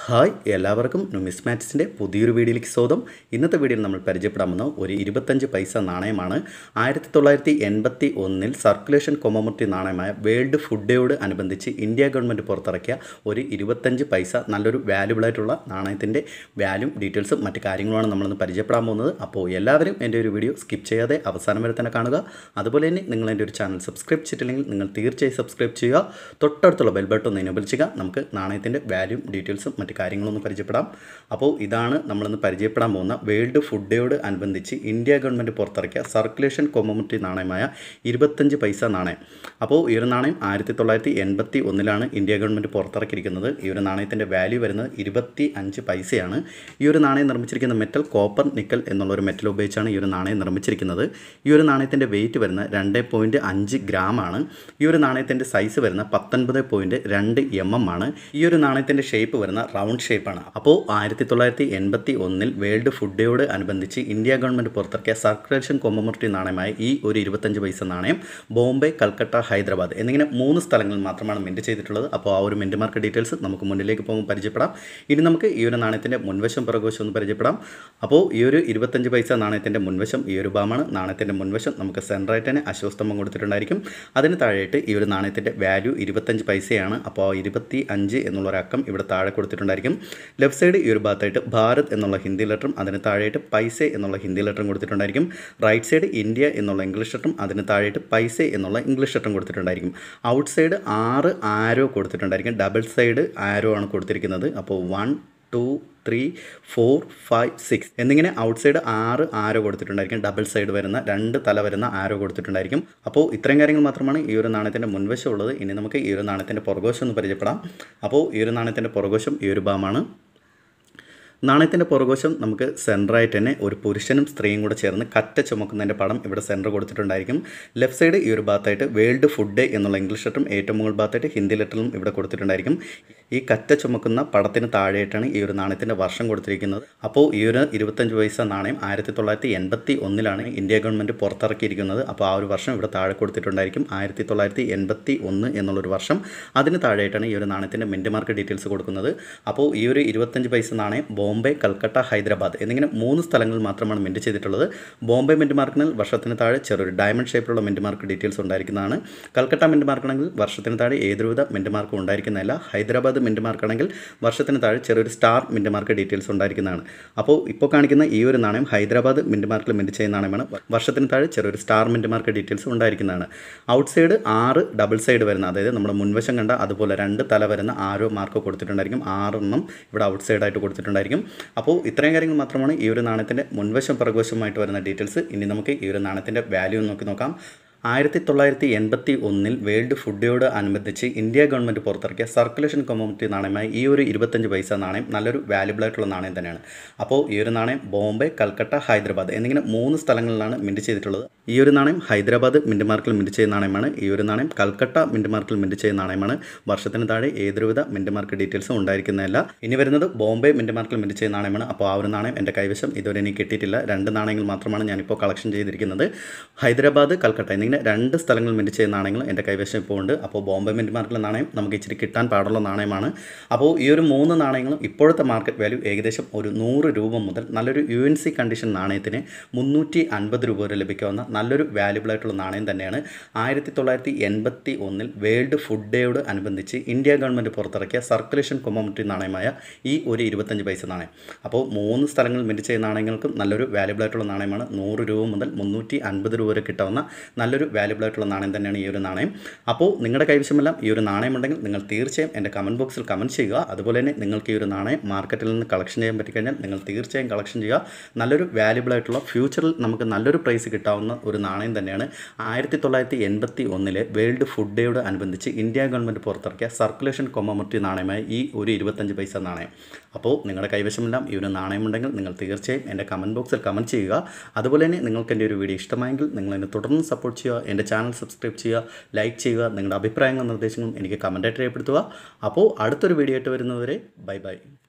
hi എല്ലാവർക്കും നുമിസ് മാറ്റ്സിൻ്റെ പുതിയൊരു വീഡിയോയിലേക്ക് സ്വാഗതം ഇന്നത്തെ വീഡിയോയിൽ നമ്മൾ പരിചയപ്പെടാൻ പോകുന്ന ഒരു ഇരുപത്തഞ്ച് പൈസ നാണയമാണ് ആയിരത്തി തൊള്ളായിരത്തി എൺപത്തി ഒന്നിൽ സർക്കുലേഷൻ കൊമമൂർത്തി നാണയമായ വേൾഡ് ഫുഡ് ഡേയോട് അനുബന്ധിച്ച് ഇന്ത്യ ഗവൺമെൻറ് പുറത്തിറക്കിയ ഒരു ഇരുപത്തഞ്ച് പൈസ നല്ലൊരു വാല്യുബിൾ ആയിട്ടുള്ള നാണയത്തിൻ്റെ വാല്യൂം ഡീറ്റെയിൽസും മറ്റു കാര്യങ്ങളുമാണ് നമ്മളിന്ന് പരിചയപ്പെടാൻ പോകുന്നത് അപ്പോൾ എല്ലാവരും എൻ്റെ ഒരു വീഡിയോ സ്കിപ്പ് ചെയ്യാതെ അവസാനം വരെ തന്നെ കാണുക അതുപോലെ തന്നെ നിങ്ങൾ എൻ്റെ ഒരു ചാനൽ സബ്സ്ക്രൈബ് ചെയ്തിട്ടില്ലെങ്കിൽ നിങ്ങൾ തീർച്ചയായും സബ്സ്ക്രൈബ് ചെയ്യുക തൊട്ടടുത്തുള്ള ബെൽ ബട്ടൺ ഒന്ന് എനേബിൾ ചെയ്യുക നമുക്ക് നാണയത്തിൻ്റെ വാല്യൂം ഡീറ്റെയിൽസും മറ്റു കാര്യങ്ങളൊന്നും പരിചയപ്പെടാം അപ്പോൾ ഇതാണ് നമ്മളിന്ന് പരിചയപ്പെടാൻ പോകുന്ന വേൾഡ് ഫുഡ് ഡേയോട് അനുബന്ധിച്ച് ഇന്ത്യ ഗവൺമെൻറ് പുറത്തിറക്കിയ സർക്കുലേഷൻ കൊമമുറ്റി നാണയമായ ഇരുപത്തഞ്ച് പൈസ നാണയം അപ്പോൾ ഈ ഒരു നാണയം ആയിരത്തി തൊള്ളായിരത്തി എൺപത്തി ഒന്നിലാണ് ഇന്ത്യ ഗവൺമെൻറ് പുറത്തിറക്കിയിരിക്കുന്നത് ഈ ഒരു നാണയത്തിൻ്റെ വാല്യൂ വരുന്നത് ഇരുപത്തി അഞ്ച് പൈസയാണ് ഈ ഒരു നാണയം നിർമ്മിച്ചിരിക്കുന്ന മെറ്റൽ കോപ്പർ നിക്കൽ എന്നുള്ള ഒരു മെറ്റൽ ഉപയോഗിച്ചാണ് ഈ ഒരു നാണയം നിർമ്മിച്ചിരിക്കുന്നത് ഈ ഒരു നാണയത്തിൻ്റെ വെയിറ്റ് വരുന്ന രണ്ട് പോയിൻറ്റ് അഞ്ച് ഗ്രാം ആണ് ഈ ഒരു നാണയത്തിൻ്റെ സൈസ് വരുന്ന പത്തൊൻപത് പോയിൻറ്റ് രണ്ട് എം എം ആണ് ഈ ഒരു നാണയത്തിൻ്റെ ഷേപ്പ് വരുന്ന റൗണ്ട് ഷേപ്പാണ് അപ്പോൾ ആയിരത്തി തൊള്ളായിരത്തി എൺപത്തി ഒന്നിൽ വേൾഡ് ഫുഡ് ഡേയോട് അനുബന്ധിച്ച് ഇന്ത്യ ഗവൺമെൻറ് പുറത്തിറക്കിയ സർക്കുലേഷൻ കൊമ്മമുർട്ടി നാണയമായ ഈ ഒരു ഇരുപത്തഞ്ച് പൈസ നാണയം ബോംബെ കൽക്കട്ട ഹൈദരാബാദ് എന്നിങ്ങനെ മൂന്ന് സ്ഥലങ്ങളിൽ മാത്രമാണ് മിൻറ്റ് ചെയ്തിട്ടുള്ളത് അപ്പോൾ ആ ഒരു മിൻറ്റ് മാർക്ക് ഡീറ്റെയിൽസ് നമുക്ക് മുന്നിലേക്ക് പോകുമ്പോൾ പരിചയപ്പെടാം ഇനി നമുക്ക് ഈ ഒരു നാണയത്തിൻ്റെ മുൻവശം പിറകുവശം ഒന്ന് പരിചയപ്പെടാം അപ്പോൾ ഈ ഒരു ഇരുപത്തഞ്ച് പൈസ നാണയത്തിൻ്റെ മുൻവശം ഈ ഒരു ഭാഗമാണ് നാണയത്തിൻ്റെ മുൻവശം നമുക്ക് സെൻറ്ററായിട്ട് തന്നെ അശ്വസ്തംഭം കൊടുത്തിട്ടുണ്ടായിരിക്കും അതിന് താഴെയായിട്ട് ഈ ഒരു നാണയത്തിൻ്റെ വാല്യൂ ഇരുപത്തഞ്ച് പൈസയാണ് അപ്പോൾ ഇരുപത്തി അഞ്ച് എന്നുള്ള ഒരു അക്കം ഇവിടെ താഴെ കൊടുത്തിട്ടുണ്ടായിരിക്കും ലെഫ്റ്റ് സൈഡ് ഈ ഒരു ഭാഗത്തായിട്ട് ഭാരത് എന്നുള്ള ഹിന്ദി ലെറ്ററും അതിന് താഴെയായിട്ട് പൈസ എന്നുള്ള ഹിന്ദി ലെറ്ററും കൊടുത്തിട്ടുണ്ടായിരിക്കും റൈറ്റ് സൈഡ് ഇന്ത്യ എന്നുള്ള ഇംഗ്ലീഷ് ലെറ്ററും അതിന് താഴെയായിട്ട് പൈസ എന്നുള്ള ഇംഗ്ലീഷ് ലെറ്ററും കൊടുത്തിട്ടുണ്ടായിരിക്കും ഔട്ട് സൈഡ് ആറ് ആരോ കൊടുത്തിട്ടുണ്ടായിരിക്കും ഡബിൾ സൈഡ് ആരോ ആണ് കൊടുത്തിരിക്കുന്നത് അപ്പോൾ one two three four five six എന്നിങ്ങനെ ഔട്ട് സൈഡ് ആറ് ആരോ കൊടുത്തിട്ടുണ്ടായിരിക്കും ഡബിൾ സൈഡ് വരുന്ന രണ്ട് തല വരുന്ന ആരോ കൊടുത്തിട്ടുണ്ടായിരിക്കും അപ്പോൾ ഇത്രയും കാര്യങ്ങൾ മാത്രമാണ് ഈ ഒരു നാണയത്തിൻ്റെ മുൻവശം ഉള്ളത് ഇനി നമുക്ക് ഈ ഒരു നാണയത്തിൻ്റെ പുറകോശം ഒന്ന് പരിചയപ്പെടാം അപ്പോൾ ഈ ഒരു നാണയത്തിൻ്റെ പുറകോശം ഈ ഒരു ഭാഗമാണ് നാണയത്തിൻ്റെ പുറകോശം നമുക്ക് സെൻറ്ററായിട്ട് തന്നെ ഒരു പുരുഷനും സ്ത്രീയും കൂടെ ചേർന്ന് കറ്റ ചുമക്കുന്നതിൻ്റെ പടം ഇവിടെ സെൻറ്റർ കൊടുത്തിട്ടുണ്ടായിരിക്കും ലെഫ്റ്റ് സൈഡ് ഈ ഒരു ഭാഗത്തായിട്ട് വേൾഡ് ഫുഡ് എന്നുള്ള ഇംഗ്ലീഷ് ലെറ്ററും ഏറ്റവും മുകൾ ഭാഗത്തായിട്ട് ഹിന്ദി ലെറ്ററും ഇവിടെ കൊടുത്തിട്ടുണ്ടായിരിക്കും ഈ കറ്റ ചുമക്കുന്ന പടത്തിന് താഴെയായിട്ടാണ് ഈ ഒരു നാണയത്തിൻ്റെ വർഷം കൊടുത്തിരിക്കുന്നത് അപ്പോൾ ഈ ഒരു ഇരുപത്തഞ്ച് പൈസ നാണയം ആയിരത്തി തൊള്ളായിരത്തി എൺപത്തി ഒന്നിലാണ് ഇന്ത്യ ഗവൺമെൻറ് പുറത്തിറക്കിയിരിക്കുന്നത് അപ്പോൾ ആ ഒരു വർഷം ഇവിടെ താഴെ കൊടുത്തിട്ടുണ്ടായിരിക്കും ആയിരത്തി തൊള്ളായിരത്തി എൺപത്തി ഒന്ന് എന്നുള്ളൊരു വർഷം അതിന് താഴെയായിട്ടാണ് ഈ ഒരു നാണയത്തിൻ്റെ മിൻറ്റ് മാർക്ക് ഡീറ്റെയിൽസ് കൊടുക്കുന്നത് അപ്പോൾ ഈ ഒരു ഇരുപത്തഞ്ച് പൈസ നാണയം ബോംബെ കൽക്കട്ട ഹൈദരാബാദ് എന്നിങ്ങനെ മൂന്ന് സ്ഥലങ്ങളിൽ മാത്രമാണ് മിൻറ്റ് ചെയ്തിട്ടുള്ളത് ബോംബെ മിൻറ്റ് മാർക്കിന് വർഷത്തിന് താഴെ ചെറിയൊരു ഡയമണ്ട് ഷേപ്പിലുള്ള മിൻറ്റ് മാർക്ക് ഡീറ്റെയിൽസ് ഉണ്ടായിരിക്കുന്നതാണ് കൽക്കട്ട മിൻറ്റ് മാർക്കാണെങ്കിൽ വർഷത്തിന് താഴെ ഏതൊരുവിധ മിൻറ്റ് മാർക്കും ഉണ്ടായിരിക്കുന്നതല്ല ഹൈദരാബാദ് മിൻറ്റ് മാർക്കാണെങ്കിൽ വർഷത്തിന് താഴെ ചെറിയൊരു സ്റ്റാർ മിൻറ്റ് മാർക്ക് ഡീറ്റെയിൽസ് ഉണ്ടായിരിക്കുന്നതാണ് അപ്പോൾ ഇപ്പോൾ കാണിക്കുന്ന ഈ ഒരു നാണയം ഹൈദരാബാദ് മിൻറ്റ് മാർക്കിൽ മിൻറ്റ് ചെയ്യുന്ന നാണയമാണ് വർഷത്തിന് താഴെ ചെറിയൊരു സ്റ്റാർ മിൻറ്റ് മാർക്ക് ഡീറ്റെയിൽസ് ഉണ്ടായിരിക്കുന്നതാണ് ഔട്ട് സൈഡ് ആറ് ഡബിൾ സൈഡ് വരുന്ന അതായത് നമ്മുടെ മുൻവശം കണ്ട അതുപോലെ രണ്ട് തല വരുന്ന ആരോ മാർക്ക് കൊടുത്തിട്ടുണ്ടായിരിക്കും ആറെണ്ണം ഇവിടെ ഔട്ട് സൈഡായിട്ട് കൊടുത്തിട്ടുണ്ടായിരിക്കും അപ്പോൾ ഇത്രയും കാര്യങ്ങൾ മാത്രമാണ് ഈ ഒരു നാണയത്തിൻ്റെ മുൻവശം പിറകുവശമായിട്ട് വരുന്ന ഡീറ്റെയിൽസ് ഇനി നമുക്ക് ഈ ഒരു നാണയത്തിൻ്റെ വാല്യൂ നോക്കി നോക്കാം ആയിരത്തി തൊള്ളായിരത്തി എൺപത്തി ഒന്നിൽ വേൾഡ് ഫുഡ് ഡേയോട് അനുബന്ധിച്ച് ഇന്ത്യ ഗവൺമെൻറ് പുറത്തിറക്കിയ സർക്കുലേഷൻ കമ്മ്യൂണിറ്റി നാണയമായി ഈ ഒരു ഇരുപത്തഞ്ച് പൈസ നാണയം നല്ലൊരു വാല്യുബിൾ ആയിട്ടുള്ള നാണയം തന്നെയാണ് അപ്പോൾ ഈ ഒരു നാണയം ബോംബെ കൽക്കട്ട ഹൈദരാബാദ് എന്നിങ്ങനെ മൂന്ന് സ്ഥലങ്ങളിലാണ് മിൻറ്റ് ചെയ്തിട്ടുള്ളത് ഈ ഒരു നാണയം ഹൈദരാബാദ് മിൻറ്റ് മാർക്കിൽ മിൻറ്റ് ചെയ്യുന്ന നാണയമാണ് ഈ ഒരു നാണയം കൽക്കട്ട മിൻറ്റ് മാർക്കിൽ മിൻറ്റ് ചെയ്യുന്ന നാണയമാണ് വർഷത്തിന് താഴെ ഏതൊരുവിധ മിൻറ്റ് മാർക്ക് ഡീറ്റെയിൽസും ഉണ്ടായിരിക്കുന്നതല്ല ഇനി വരുന്നത് ബോംബെ മിൻറ്റ് മാർക്കിൽ മിൻറ്റ് ചെയ്യുന്ന നാണയമാണ് അപ്പോൾ ആ ഒരു നാണയം എൻ്റെ കൈവശം ഇതുവരെ എനിക്ക് കിട്ടിയിട്ടില്ല രണ്ട് നാണയങ്ങൾ മാത്രമാണ് ഞാനിപ്പോൾ കളക്ഷൻ ചെയ്തിരിക്കുന്നത് ഹൈദരാബാദ് കൽക്കട്ട എന്നിങ്ങനെ രണ്ട് സ്ഥലങ്ങളിൽ മിൻറ്റ് ചെയ്യുന്ന നാണയങ്ങൾ എൻ്റെ കൈവശം ഇപ്പോൾ ഉണ്ട് അപ്പോൾ ബോംബെ മിൻറ്റ് മാർക്കിലെ നാണയം നമുക്ക് ഇച്ചിരി കിട്ടാൻ പാടുള്ള നാണയമാണ് അപ്പോൾ ഈ ഒരു മൂന്ന് നാണയങ്ങളും ഇപ്പോഴത്തെ മാർക്കറ്റ് വാല്യൂ ഏകദേശം ഒരു നൂറ് രൂപ മുതൽ നല്ലൊരു യു എൻ സി കണ്ടീഷൻ നാണയത്തിന് മുന്നൂറ്റി അൻപത് രൂപ വരെ ലഭിക്കാവുന്ന നല്ലൊരു വാല്യുബിൾ ആയിട്ടുള്ള നാണയം തന്നെയാണ് ആയിരത്തി തൊള്ളായിരത്തി എൺപത്തി ഒന്നിൽ വേൾഡ് ഫുഡ് ഡേയോട് അനുബന്ധിച്ച് ഇന്ത്യ ഗവൺമെൻറ് പുറത്തിറക്കിയ സർക്കുലേഷൻ കൊമമുറ്റി നാണയമായ ഈ ഒരു ഇരുപത്തഞ്ച് പൈസ നാണയം അപ്പോൾ മൂന്ന് സ്ഥലങ്ങളിൽ മിൻറ്റ് ചെയ്യുന്ന നാണയങ്ങൾക്കും നല്ലൊരു വാല്യുബിൾ ആയിട്ടുള്ള നാണയമാണ് നൂറ് രൂപ മുതൽ മുന്നൂറ്റി അൻപത് രൂപ വരെ കിട്ടാവുന്ന നല്ലൊരു വാല്യുബിൾ ആയിട്ടുള്ള നാണയം തന്നെയാണ് ഈ ഒരു നാണയം അപ്പോൾ നിങ്ങളുടെ കൈവശമെല്ലാം ഈ ഒരു നാണയം ഉണ്ടെങ്കിൽ നിങ്ങൾ തീർച്ചയായും എൻ്റെ കമൻറ്റ് ബോക്സിൽ കമൻറ്റ് ചെയ്യുക അതുപോലെ തന്നെ നിങ്ങൾക്ക് ഈ ഒരു നാണയം മാർക്കറ്റിൽ നിന്ന് കളക്ഷൻ ചെയ്യാൻ പറ്റിക്കഴിഞ്ഞാൽ നിങ്ങൾ തീർച്ചയായും കളക്ഷൻ ചെയ്യുക നല്ലൊരു വാല്യുബിൾ ആയിട്ടുള്ള ഫ്യൂച്ചറിൽ നമുക്ക് നല്ലൊരു പ്രൈസ് കിട്ടാവുന്ന ഒരു നാണയം തന്നെയാണ് ആയിരത്തി തൊള്ളായിരത്തി എൺപത്തി ഒന്നിലെ വേൾഡ് ഫുഡ് ഡേയോട് അനുബന്ധിച്ച് ഇന്ത്യ ഗവൺമെൻറ് പുറത്തിറക്കിയ സർക്കുലേഷൻ കൊമ്മമുറ്റി നാണയമായ ഈ ഒരു ഇരുപത്തഞ്ച് പൈസ നാണയം അപ്പോൾ നിങ്ങളുടെ കൈവശമെല്ലാം ഈ ഒരു നാണയമുണ്ടെങ്കിൽ നിങ്ങൾ തീർച്ചയായും എൻ്റെ കമൻറ്റ് ബോക്സിൽ കമൻറ്റ് ചെയ്യുക അതുപോലെ തന്നെ നിങ്ങൾക്ക് എൻ്റെ ഒരു വീഡിയോ ഇഷ്ടമായെങ്കിൽ നിങ്ങൾ എന്നെ തുടർന്ന് സപ്പോർട്ട് ചെയ്യുക എൻ്റെ ചാനൽ സബ്സ്ക്രൈബ് ചെയ്യുക ലൈക്ക് ചെയ്യുക നിങ്ങളുടെ അഭിപ്രായങ്ങളും നിർദ്ദേശങ്ങളും എനിക്ക് കമൻറ്റായിട്ട് രേഖപ്പെടുത്തുക അപ്പോൾ അടുത്തൊരു വീഡിയോ ആയിട്ട് വരുന്നവരെ ബൈ ബൈ